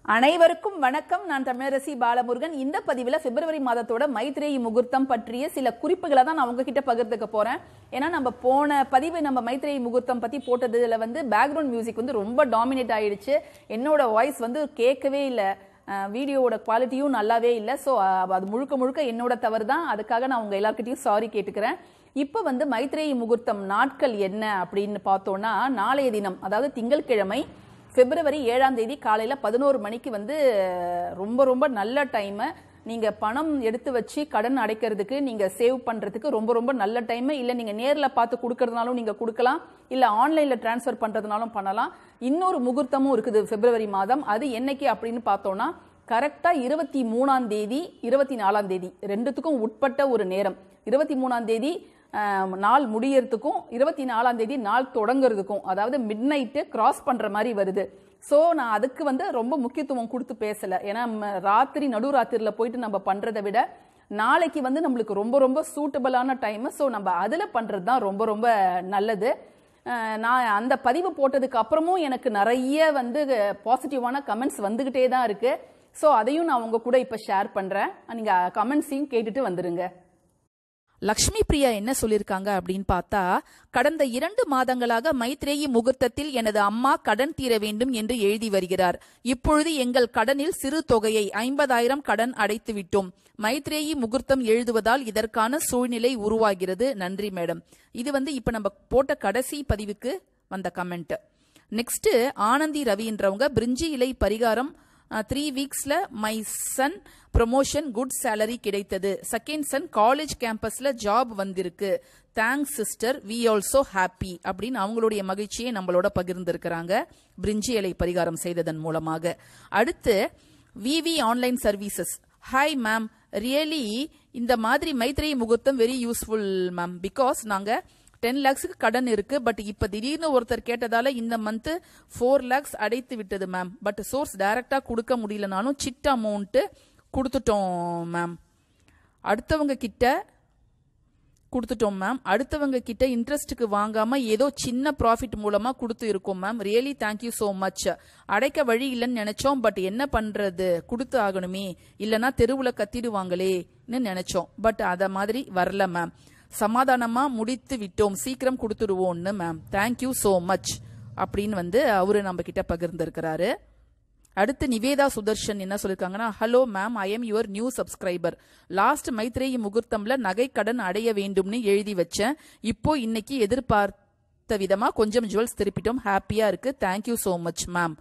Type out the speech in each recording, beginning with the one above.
அனைவருக்கும் வணக்கம் நான் தமிழரசி பாலமுருகன் இந்த பதிவில் பிப்ரவரி மாதத்தோட மைத்ரேயி முகூர்த்தம் பற்றிய சில குறிப்புகளை தான் நான் உங்ககிட்ட பகிர்ந்துக்க போறேன் ஏன்னா நம்ம போன பதிவு நம்ம மைத்ரேயி முகூர்த்தம் பத்தி போட்டதுல வந்து பேக்ரவுண்ட் மியூசிக் வந்து ரொம்ப டாமினேட் ஆயிடுச்சு என்னோட வாய்ஸ் வந்து கேட்கவே இல்லை வீடியோவோட குவாலிட்டியும் நல்லாவே இல்லை ஸோ அது முழுக்க முழுக்க என்னோட தவறு தான் அதுக்காக நான் உங்க எல்லார்கிட்டயும் சாரி கேட்டுக்கிறேன் இப்போ வந்து மைத்ரேயி முகூர்த்தம் நாட்கள் என்ன அப்படின்னு பார்த்தோம்னா நாளைய தினம் அதாவது திங்கட்கிழமை பிப்ரவரி ஏழாம் தேதி காலையில் பதினோரு மணிக்கு வந்து ரொம்ப ரொம்ப நல்ல டைமு நீங்கள் பணம் எடுத்து வச்சு கடன் அடைக்கிறதுக்கு நீங்கள் சேவ் பண்ணுறதுக்கு ரொம்ப ரொம்ப நல்ல டைமு இல்லை நீங்கள் நேரில் பார்த்து கொடுக்கறதுனாலும் நீங்கள் கொடுக்கலாம் இல்லை ஆன்லைனில் ட்ரான்ஸ்ஃபர் பண்ணுறதுனாலும் பண்ணலாம் இன்னொரு முகூர்த்தமும் இருக்குது பிப்ரவரி மாதம் அது என்னைக்கு அப்படின்னு பார்த்தோன்னா கரெக்டாக இருபத்தி மூணாம் தேதி இருபத்தி நாலாம் தேதி ரெண்டுத்துக்கும் உட்பட்ட ஒரு நேரம் இருபத்தி மூணாம் தேதி ஆஹ், நாள் முடியறதுக்கும் இருபத்தி நாலாம் தேதி நாள் தொடங்குறதுக்கும் அதாவது மிட் நைட்டு கிராஸ் பண்ற மாதிரி வருது ஸோ நான் அதுக்கு வந்து ரொம்ப முக்கியத்துவம் கொடுத்து பேசல ஏன்னா ம- ராத்திரி நடுராத்திரியில் போயிட்டு நம்ம பண்றதை விட நாளைக்கு வந்து நம்மளுக்கு ரொம்ப ரொம்ப சூட்டபிளான டைம் ஸோ நம்ம அதில் பண்ணுறது தான் ரொம்ப ரொம்ப நல்லது அஹ் நான் அந்த பதிவு போட்டதுக்கு அப்புறமும் எனக்கு நிறைய வந்து பாசிட்டிவான கமெண்ட்ஸ் வந்துகிட்டே தான் இருக்கு ஸோ அதையும் நான் உங்க கூட இப்போ ஷேர் பண்றேன் நீங்க கமெண்ட்ஸையும் கேட்டுட்டு வந்துருங்க லக்ஷ்மி பிரியா என்ன சொல்லிருக்காங்க அப்படின்னு பார்த்தா கடந்த இரண்டு மாதங்களாக மைத்ரேயி முகூர்த்தத்தில் எனது அம்மா கடன் தீர வேண்டும் என்று எழுதி வருகிறார் இப்பொழுது எங்கள் கடனில் சிறு தொகையை ஐம்பதாயிரம் கடன் அடைத்து விட்டோம் மைத்ரேயி முகூர்த்தம் எழுதுவதால் இதற்கான சூழ்நிலை உருவாகிறது நன்றி மேடம் இது வந்து இப்ப நம்ம போட்ட கடைசி பதிவுக்கு வந்த கமெண்ட் நெக்ஸ்ட் ஆனந்தி ரவின்றவங்க பிரிஞ்சி இலை பரிகாரம் த்ரீ வீக்ஸ்ல my son promotion good salary கிடைத்தது செகண்ட் சன் காலேஜ் கேம்பஸ்ல ஜாப் வந்திருக்கு thanks sister we also happy அப்படின்னு அவங்களுடைய மகிழ்ச்சியை நம்மளோட பகிர்ந்திருக்கிறாங்க பிரிஞ்சி இலை பரிகாரம் செய்ததன் மூலமாக அடுத்து VV online services hi ma'am really இந்த மாதிரி Maitreyi Muhurtham very useful ma'am because நாங்க டென் லேக்ஸுக்கு கடன் இருக்கு பட் இப்ப திடீர்னு ஒருத்தர் கேட்டதால இந்த மந்த் ஃபோர் லேக்ஸ் அடைத்து விட்டது மேம் பட் சோர்ஸ் டைரக்டா கொடுக்க முடியலனாலும் சிட் அமௌண்ட் கொடுத்துட்டோம் மேம் அடுத்தவங்க கிட்ட கொடுத்துட்டோம் மேம் அடுத்தவங்க கிட்ட இன்ட்ரெஸ்ட்டுக்கு வாங்காம ஏதோ சின்ன ப்ராஃபிட் மூலமா கொடுத்து இருக்கோம் ma'am really thank you so much அடைக்க வழி இல்லைன்னு நினைச்சோம் பட் என்ன பண்றது கொடுத்து ஆகணுமே இல்லனா தெருவுல கத்திடுவாங்களேன்னு நினைச்சோம் பட் அத மாதிரி வரல மேம் சமாதானமா முடித்து விட்டோம் சீக்கிரம் கொடுத்துடுவோம்னு மேம் தேங்க்யூ so மச் அப்படின்னு வந்து அவரு நம்ம கிட்ட பகிர்ந்திருக்கிறாரு அடுத்து நிவேதா சுதர்ஷன் என்ன சொல்லிருக்காங்கன்னா hello ma'am I am your new subscriber last Maitreyi முகூர்த்தம்ல நகை கடன் அடைய வேண்டும்னு எழுதி வச்சேன் இப்போ இன்னைக்கு எதிர்பார்த்த விதமா கொஞ்சம் ஜுவல்ஸ் திருப்பிட்டோம் ஹாப்பியா இருக்கு தேங்க்யூ so மச் மேம்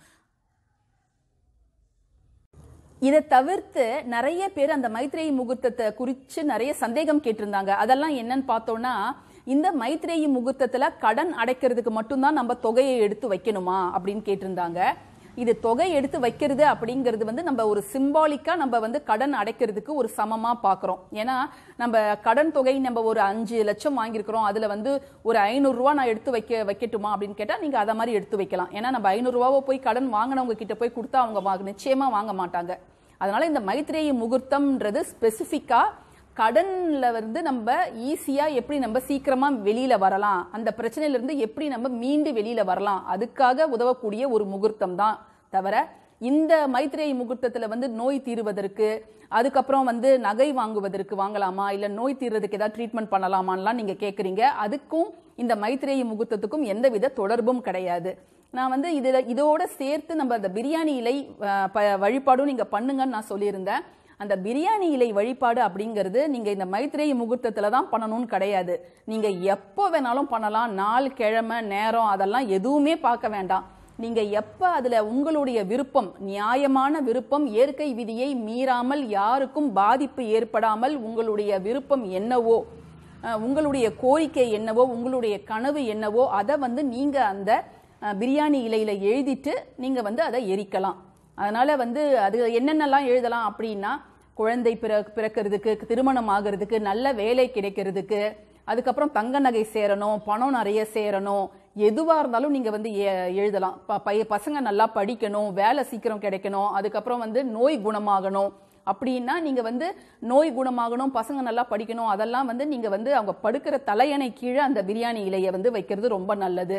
இதை தவிர்த்து நிறைய பேர் அந்த மைத்ரேயி முகூர்த்தத்தை குறித்து நிறைய சந்தேகம் கேட்டிருந்தாங்க அதெல்லாம் என்னன்னு பார்த்தோம்னா இந்த மைத்ரேயி முகூர்த்தத்துல கடன் அடைக்கிறதுக்கு மட்டும்தான் நம்ம தொகையை எடுத்து வைக்கணுமா அப்படின்னு கேட்டிருந்தாங்க இது தொகை எடுத்து வைக்கிறது அப்படிங்கிறது வந்து நம்ம ஒரு சிம்பாலிக்கா நம்ம வந்து கடன் அடைக்கிறதுக்கு ஒரு சமமா பார்க்கறோம் ஏன்னா நம்ம கடன் தொகை நம்ம ஒரு அஞ்சு லட்சம் வாங்கியிருக்கிறோம் அதுல வந்து ஒரு ஐநூறு ரூபா நான் எடுத்து வைக்க வைக்கட்டுமா அப்படின்னு கேட்டா நீங்க அதை மாதிரி எடுத்து வைக்கலாம் ஏன்னா நம்ம ஐநூறு ரூபாவை போய் கடன் வாங்கினவங்க கிட்ட போய் கொடுத்தா அவங்க வாங்க- நிச்சயமா வாங்க மாட்டாங்க அதனால இந்த மைத்ரேயி முகூர்த்தம்ன்றது ஸ்பெசிஃபிக்கா கடன்ல வந்து நம்ம ஈஸியா எப்படி நம்ம சீக்கிரமா வெளியில வரலாம் அந்த பிரச்சனையில இருந்து எப்படி நம்ம மீண்டு வெளியில வரலாம் அதுக்காக உதவக்கூடிய ஒரு முகூர்த்தம் தான் தவிர இந்த மைத்ரேயி முகூர்த்தத்துல வந்து நோய் தீருவதற்கு அதுக்கப்புறம் வந்து நகை வாங்குவதற்கு வாங்கலாமா இல்ல நோய் தீர்றதுக்கு ஏதாவது ட்ரீட்மெண்ட் பண்ணலாமான்லாம் நீங்க கேக்குறீங்க அதுக்கும் இந்த மைத்ரேயி முகூர்த்தத்துக்கும் எந்தவித தொடர்பும் கிடையாது நான் வந்து இதுல இதோட சேர்த்து நம்ம அந்த பிரியாணி இலை அஹ், ப- வழிபாடும் நீங்க பண்ணுங்கன்னு நான் சொல்லியிருந்தேன் அந்த பிரியாணி இலை வழிபாடு அப்படிங்கிறது நீங்க இந்த மைத்ரேயி முகூர்த்தத்துல தான் பண்ணணும்னு கிடையாது நீங்க எப்போ வேணாலும் பண்ணலாம் நாள் கிழமை நேரம் அதெல்லாம் எதுவுமே பார்க்க வேண்டாம் நீங்க எப்ப அதுல உங்களுடைய விருப்பம் நியாயமான விருப்பம் இயற்கை விதியை மீறாமல் யாருக்கும் பாதிப்பு ஏற்படாமல் உங்களுடைய விருப்பம் என்னவோ அஹ், உங்களுடைய கோரிக்கை என்னவோ உங்களுடைய கனவு என்னவோ அதை வந்து நீங்க அந்த அஹ், பிரியாணி இலையில எழுதிட்டு நீங்க வந்து அதை எரிக்கலாம் அதனால வந்து அது என்னென்னலாம் எழுதலாம் அப்படின்னா குழந்தை பிற பிறக்கிறதுக்கு திருமணம் ஆகிறதுக்கு நல்ல வேலை கிடைக்கிறதுக்கு அதுக்கப்புறம் தங்க நகை சேரணும் பணம் நிறைய சேரணும் எதுவா இருந்தாலும் நீங்க வந்து எ- எழுதலாம் ப- பைய பசங்க நல்லா படிக்கணும் வேலை சீக்கிரம் கிடைக்கணும் அதுக்கப்புறம் வந்து நோய் குணமாகணும் அப்படின்னா நீங்க வந்து நோய் குணமாகணும் பசங்க நல்லா படிக்கணும் அதெல்லாம் வந்து நீங்க வந்து அவங்க படுக்கிற தலையணை கீழே அந்த பிரியாணி இலையை வந்து வைக்கிறது ரொம்ப நல்லது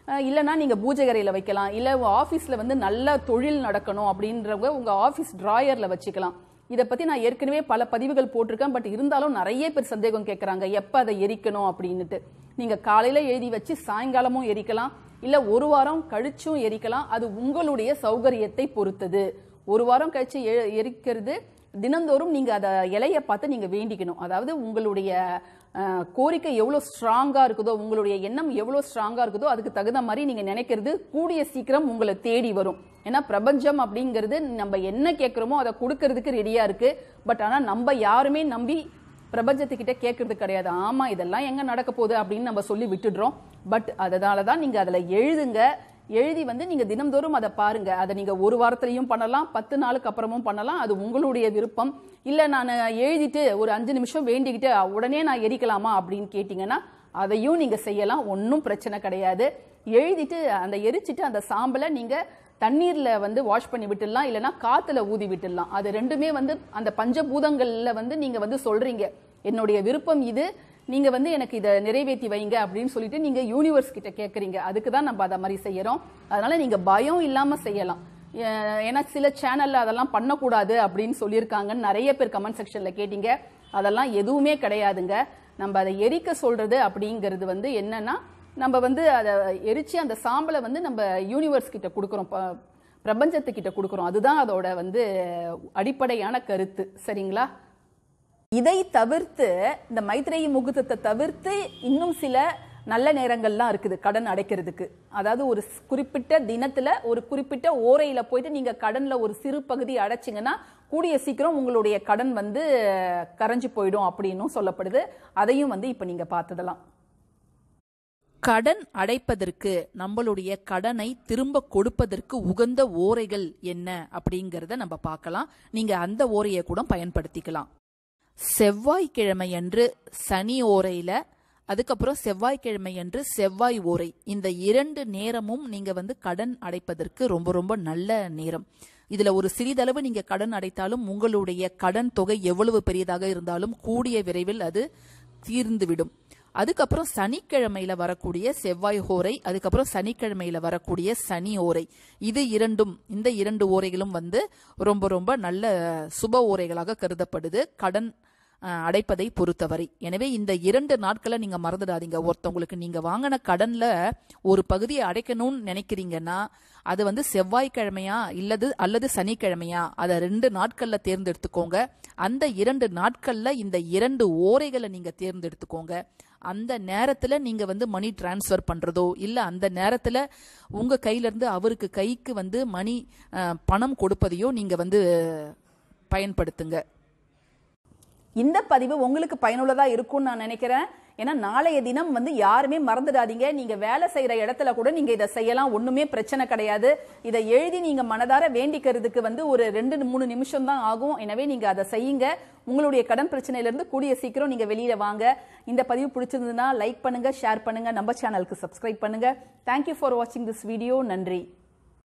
அஹ் இல்லைன்னா நீங்க பூஜை அறையில வைக்கலாம் இல்ல உங்க ஆபீஸ்ல வந்து நல்ல தொழில் நடக்கணும் அப்படின்றவங்க உங்க ஆபீஸ் டிராயர்ல வச்சுக்கலாம் இதை பத்தி நான் ஏற்கனவே பல பதிவுகள் போட்டிருக்கேன் பட் இருந்தாலும் நிறைய பேர் சந்தேகம் கேட்கறாங்க எப்ப அதை எரிக்கணும் அப்படின்னுட்டு நீங்க காலையில எழுதி வச்சு சாயங்காலமும் எரிக்கலாம் இல்ல ஒரு வாரம் கழிச்சும் எரிக்கலாம் அது உங்களுடைய சௌகரியத்தை பொறுத்தது ஒரு வாரம் கழிச்சு எ- எரிக்கிறது தினந்தோறும் நீங்க அத இலைய பார்த்து நீங்க வேண்டிக்கணும் அதாவது உங்களுடைய அஹ், கோரிக்கை எவ்வளவு ஸ்ட்ராங்கா இருக்குதோ உங்களுடைய எண்ணம் எவ்வளவு ஸ்ட்ராங்கா இருக்குதோ அதுக்கு தகுந்த மாதிரி நீங்க நினைக்கிறது கூடிய சீக்கிரம் உங்களை தேடி வரும் ஏன்னா பிரபஞ்சம் அப்படிங்கிறது நம்ம என்ன கேட்கிறோமோ அதை கொடுக்கறதுக்கு ரெடியா இருக்கு பட் ஆனா நம்ம யாருமே நம்பி பிரபஞ்சத்துக்கிட்ட கேட்கறது கிடையாது ஆமா இதெல்லாம் எங்க நடக்க போகுது அப்படின்னு நம்ம சொல்லி விட்டுடுறோம் பட் அதனால தான் நீங்க அதுல எழுதுங்க எழுதி வந்து நீங்க தினம்தோறும் அதை பாருங்க அதை நீங்க ஒரு வாரத்திலையும் பண்ணலாம் பத்து நாளுக்கு அப்புறமும் பண்ணலாம் அது உங்களுடைய விருப்பம் இல்ல நான் எழுதிட்டு ஒரு அஞ்சு நிமிஷம் வேண்டிக்கிட்டு உடனே நான் எரிக்கலாமா அப்படின்னு கேட்டீங்கன்னா அதையும் நீங்க செய்யலாம் ஒன்றும் பிரச்சனை கிடையாது எழுதிட்டு அந்த எரிச்சிட்டு அந்த சாம்பலை நீங்க தண்ணீர்ல வந்து வாஷ் பண்ணி விட்டுடலாம் இல்லைன்னா காத்துல ஊதி விட்டுடலாம் அது ரெண்டுமே வந்து அந்த பஞ்சபூதங்கள்ல வந்து நீங்க வந்து சொல்றீங்க என்னுடைய விருப்பம் இது நீங்க வந்து எனக்கு இதை நிறைவேற்றி வைங்க அப்படின்னு சொல்லிட்டு நீங்க யூனிவர்ஸ் கிட்ட கேட்குறீங்க அதுக்கு தான் நம்ம அதை மாதிரி செய்யறோம் அதனால நீங்க பயம் இல்லாம செய்யலாம் ஏ- ஏன்னா சில சேனல்ல அதெல்லாம் பண்ணக்கூடாது அப்படின்னு சொல்லியிருக்காங்கன்னு நிறைய பேர் கமெண்ட் செக்ஷன்ல கேட்டீங்க அதெல்லாம் எதுவுமே கிடையாதுங்க நம்ம அதை எரிக்க சொல்றது அப்படிங்கிறது வந்து என்னன்னா நம்ம வந்து அதை எரிச்சு அந்த சாம்பலை வந்து நம்ம யூனிவர்ஸ் கிட்ட கொடுக்குறோம் ப- பிரபஞ்சத்துக்கிட்ட கொடுக்குறோம் அதுதான் அதோட வந்து அடிப்படையான கருத்து சரிங்களா இதை தவிர்த்து இந்த மைத்ரேயி முகூர்த்தத்தை தவிர்த்து இன்னும் சில நல்ல நேரங்கள்லாம் இருக்குது கடன் அடைக்கிறதுக்கு அதாவது ஒரு ஸ்- குறிப்பிட்ட தினத்துல ஒரு குறிப்பிட்ட ஓரையில போயிட்டு நீங்க கடன்ல ஒரு சிறு பகுதி அடைச்சிங்கன்னா கூடிய சீக்கிரம் உங்களுடைய கடன் வந்து கரைஞ்சு போயிடும் அப்படின்னும் சொல்லப்படுது அதையும் வந்து இப்ப நீங்க பார்த்ததெல்லாம் கடன் அடைப்பதற்கு நம்மளுடைய கடனை திரும்ப கொடுப்பதற்கு உகந்த ஓரைகள் என்ன அப்படிங்கறத நம்ம பார்க்கலாம் நீங்க அந்த ஓரையை கூட பயன்படுத்திக்கலாம் செவ்வாய்க்கிழமை அன்று சனி ஓரையில அதுக்கப்புறம் செவ்வாய்க்கிழமை அன்று செவ்வாய் ஓரை இந்த இரண்டு நேரமும் நீங்க வந்து கடன் அடைப்பதற்கு ரொம்ப ரொம்ப நல்ல நேரம் இதுல ஒரு சிறிதளவு நீங்க கடன் அடைத்தாலும் உங்களுடைய கடன் தொகை எவ்வளவு பெரியதாக இருந்தாலும் கூடிய விரைவில் அது தீர்ந்துவிடும் அதுக்கப்புறம் சனிக்கிழமையில வரக்கூடிய செவ்வாய் ஓரை அதுக்கப்புறம் சனிக்கிழமையில வரக்கூடிய சனி ஓரை இது இரண்டும் இந்த இரண்டு ஓரைகளும் வந்து ரொம்ப ரொம்ப நல்ல சுப ஓரைகளாக கருதப்படுது கடன் அஹ், அடைப்பதை பொறுத்தவரை எனவே இந்த இரண்டு நாட்களை நீங்க மறந்துடாதீங்க ஒருத்தவங்களுக்கு நீங்க வாங்கின கடன்ல ஒரு பகுதியை அடைக்கணும்னு நினைக்கிறீங்கன்னா அது வந்து செவ்வாய்க்கிழமையா இல்லது அல்லது சனிக்கிழமையா அதை ரெண்டு நாட்கள்ல தேர்ந்தெடுத்துக்கோங்க அந்த இரண்டு நாட்கள்ல இந்த இரண்டு ஓரைகளை நீங்க தேர்ந்தெடுத்துக்கோங்க அந்த நேரத்துல நீங்க வந்து மணி டிரான்ஸ்ஃபர் பண்றதோ இல்ல அந்த நேரத்துல உங்க கையில இருந்து அவருக்கு கைக்கு வந்து மணி அஹ், பணம் கொடுப்பதையோ நீங்க வந்து பயன்படுத்துங்க இந்த பதிவு உங்களுக்கு பயனுள்ளதா இருக்கும்னு நான் நினைக்கிறேன் ஏன்னா நாளைய தினம் வந்து யாருமே மறந்துடாதீங்க நீங்க வேலை செய்யற இடத்துல கூட நீங்க இதை செய்யலாம் ஒண்ணுமே பிரச்சனை கிடையாது இதை எழுதி நீங்க மனதார வேண்டிக்கிறதுக்கு வந்து ஒரு ரெண்டு மூணு நிமிஷம் தான் ஆகும் எனவே நீங்க அதை செய்யுங்க உங்களுடைய கடன் பிரச்சனையில இருந்து கூடிய சீக்கிரம் நீங்க வெளியில வாங்க இந்த பதிவு பிடிச்சிருந்ததுன்னா லைக் பண்ணுங்க ஷேர் பண்ணுங்க நம்ம சேனலுக்கு சப்ஸ்கிரைப் பண்ணுங்க தேங்க்யூ ஃபார் வாட்சிங் திஸ் வீடியோ நன்றி